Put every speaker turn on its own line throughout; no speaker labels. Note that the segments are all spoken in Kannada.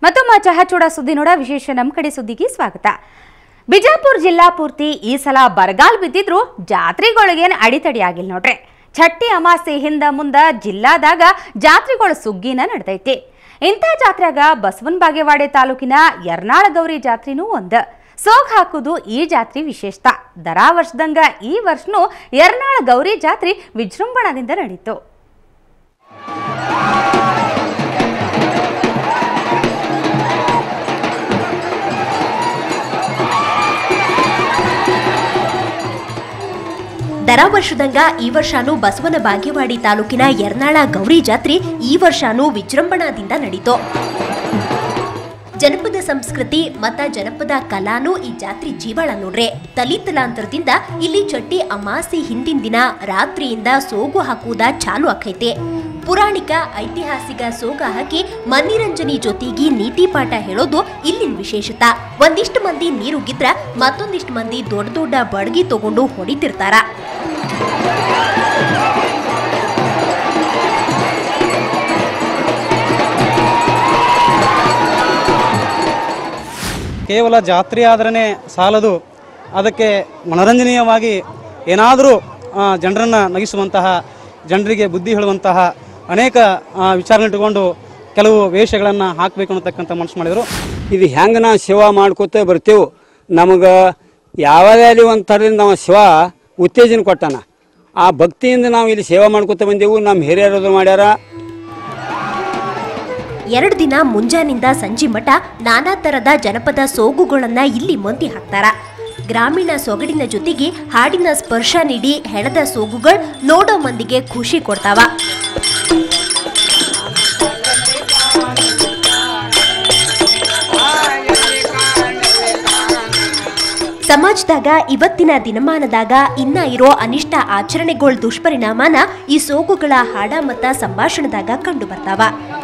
ಮತ್ತೊಮ್ಮ ಚಹಚೂಡ ಸುದ್ದಿ ನೋಡ ವಿಶೇಷ ನಮ್ಮ ಕಡೆ ಸುದ್ದಿಗೆ ಸ್ವಾಗತ ಬಿಜಾಪುರ ಜಿಲ್ಲಾ ಪೂರ್ತಿ ಈ ಸಲ ಬರಗಾಲ ಬಿದ್ದಿದ್ರು ಜಾತ್ರೆಗಳಿಗೇನು ಅಡಿತಡಿ ಆಗಿಲ್ಲ ನೋಡ್ರಿ ಛಟ್ಟಿ ಅಮಾಸೆ ಹಿಂದ ಮುಂದ ಜಿಲ್ಲಾದಾಗ ಜಾತ್ರೆಗಳು ಸುಗ್ಗಿನ ನಡ್ದೈತಿ ಇಂಥ ಜಾತ್ರೆಗ ಬಸವನ ಬಾಗೇವಾಡಿ ತಾಲೂಕಿನ ಯರ್ನಾಳ ಗೌರಿ ಜಾತ್ರೆನೂ ಒಂದ ಸೋಗ್ ಹಾಕುದು ಈ ಜಾತ್ರೆ ವಿಶೇಷತ ದರಾ ವರ್ಷದಂಗ ಈ ವರ್ಷನೂ ಯರ್ನಾಳ ಗೌರಿ ಜಾತ್ರೆ ವಿಜೃಂಭಣದಿಂದ ನಡೀತು
ದರಾ ವರ್ಷದಂಗ ಈ ವರ್ಷಾನು ಬಸವನ ಬಾಗೇವಾಡಿ ತಾಲೂಕಿನ ಯರ್ನಾಳ ಗೌರಿ ಜಾತ್ರೆ ಈ ವರ್ಷಾನು ವಿಜೃಂಭಣಾದಿಂದ ನಡೀತು ಜನಪದ ಸಂಸ್ಕೃತಿ ಮತ್ತ ಜನಪದ ಕಲಾನು ಈ ಜಾತ್ರೆ ಜೀವಾಳ ನೋಡ್ರೆ ತಲಿತಲಾಂತರದಿಂದ ಇಲ್ಲಿ ಚಟ್ಟಿ ಅಮಾಸಿ ಹಿಂದಿನ ದಿನ ರಾತ್ರಿಯಿಂದ ಸೋಗು ಹಾಕುವುದ ಚಾಲು ಆಕೈತೆ ಪುರಾಣಿಕ ಐತಿಹಾಸಿಕ ಸೋಗ ಹಾಕಿ ಮನಿರಂಜನಿ ಜೊತೆಗೆ ನೀತಿ ಪಾಠ ಹೇಳೋದು ಇಲ್ಲಿನ ವಿಶೇಷತ ಒಂದಿಷ್ಟು ಮಂದಿ ನೀರುಗಿದ್ರ ಮತ್ತೊಂದಿಷ್ಟು ಮಂದಿ ದೊಡ್ಡ ದೊಡ್ಡ ಬಡಗಿ ತಗೊಂಡು ಹೊಡಿತಿರ್ತಾರ
ಕೇವಲ ಜಾತ್ರೆ ಆದ್ರೇ ಸಾಲದು ಅದಕ್ಕೆ ಮನರಂಜನೀಯವಾಗಿ ಏನಾದರೂ ಜನರನ್ನು ನಗಿಸುವಂತಹ ಜನರಿಗೆ ಬುದ್ಧಿ ಹೇಳುವಂತಹ ಅನೇಕ ವಿಚಾರಗಳಿಟ್ಟುಕೊಂಡು ಕೆಲವು ವೇಷಗಳನ್ನು ಹಾಕಬೇಕು ಅನ್ನತಕ್ಕಂಥ ಮನಸ್ಸು ಮಾಡಿದರು
ಇದು ಹೆಂಗೆ ನಾವು ಸೇವಾ ಮಾಡ್ಕೋತ ಬರ್ತೀವಿ ನಮಗೆ ಯಾವುದೇ ಅಲ್ಲಿ ಒಂದು ಥರದಿಂದ ನಾವು ಶಿವ ಉತ್ತೇಜನ ಕೊಟ್ಟಾನ ಆ ಭಕ್ತಿಯಿಂದ ನಾವು ಇಲ್ಲಿ ಸೇವಾ ಮಾಡ್ಕೋತ ಬಂದೆವು ನಮ್ಮ ಹಿರಿಯರು ಅದು ಮಾಡ್ಯಾರ
ಎರಡು ದಿನ ಮುಂಜಾನಿಂದ ಸಂಜೆ ಮಠ ನಾನಾ ತರದ ಜನಪದ ಸೋಗುಗಳನ್ನ ಇಲ್ಲಿ ಮಂದಿ ಹಾಕ್ತಾರ ಗ್ರಾಮೀಣ ಸೊಗಡಿನ ಜೊತೆಗೆ ಹಾಡಿನ ಸ್ಪರ್ಶ ನೀಡಿ ಹೆಣದ ಸೋಗುಗಳು ನೋಡೋ ಮಂದಿಗೆ ಖುಷಿ ಕೊಡ್ತಾವ ಸಮಾಜದಾಗ ಇವತ್ತಿನ ದಿನಮಾನದಾಗ ಇನ್ನ ಇರೋ ಅನಿಷ್ಟ ಆಚರಣೆಗಳ ದುಷ್ಪರಿಣಾಮನ ಈ ಸೋಗುಗಳ ಹಾಡ ಮತ್ತ ಸಂಭಾಷಣದಾಗ ಕಂಡು ಬರ್ತಾವ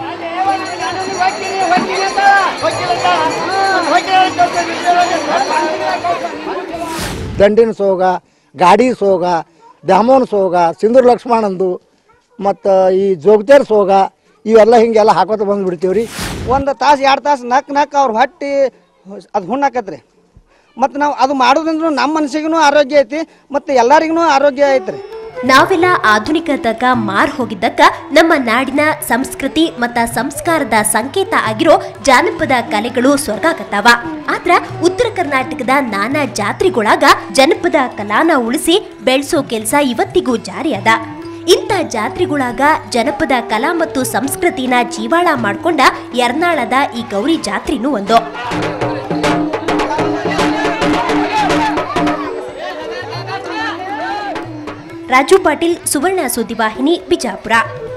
ದಂಡಿನ ಸೋಗ ಗಾಡಿ ಸೋಗ ದ್ಯಾಮೋನ್ ಸೋಗ ಸಿಂಧೂರ್ ಲಕ್ಷ್ಮಣಂದು ಮತ್ತು ಈ ಜೋಗತೇರ್ ಸೋಗ ಇವೆಲ್ಲ ಹಿಂಗೆಲ್ಲ ಹಾಕೋತ ಬಂದ್ಬಿಡ್ತೀವಿ ರೀ
ಒಂದು ತಾಸು ಎರಡು ತಾಸು ನಕ್ ನಕ್ ಅವ್ರ ಹೊಟ್ಟಿ ಅದು ಹುಣ್ಣಾಕತ್ರಿ ಮತ್ತು ನಾವು ಅದು ಮಾಡೋದ್ರಿಂದ ನಮ್ಮ ಮನಸ್ಸಿಗೂ ಆರೋಗ್ಯ ಐತಿ ಮತ್ತು ಎಲ್ಲರಿಗೂ ಆರೋಗ್ಯ ಐತ್ರಿ
ನಾವೆಲ್ಲ ಆಧುನಿಕದಾಗ ಮಾರ್ ಹೋಗಿದ್ದಕ್ಕ ನಮ್ಮ ನಾಡಿನ ಸಂಸ್ಕೃತಿ ಮತ್ತ ಸಂಸ್ಕಾರದ ಸಂಕೇತ ಆಗಿರೋ ಜಾನಪದ ಕಲೆಗಳು ಸ್ವರ್ಗಾಕತ್ತಾವ ಆದ್ರ ಉತ್ತರ ಕರ್ನಾಟಕದ ನಾನಾ ಜಾತ್ರೆಗೊಳಗ ಜನಪದ ಕಲಾನ ಉಳಿಸಿ ಬೆಳೆಸೋ ಕೆಲ್ಸ ಇವತ್ತಿಗೂ ಜಾರಿ ಅದ ಇಂಥ ಜಾತ್ರೆಗೊಳಗ ಜನಪದ ಕಲಾ ಮತ್ತು ಸಂಸ್ಕೃತಿನ ಜೀವಾಳ ಮಾಡ್ಕೊಂಡ ಯರ್ನಾಳದ ಈ ಗೌರಿ ಜಾತ್ರೆನೂ ಒಂದು ರಾಜು ಪಾಟೀಲ್ ಸುವರ್ಣ ಸುದ್ದಿವಾಹಿನಿ ಬಿಜಾಪುರ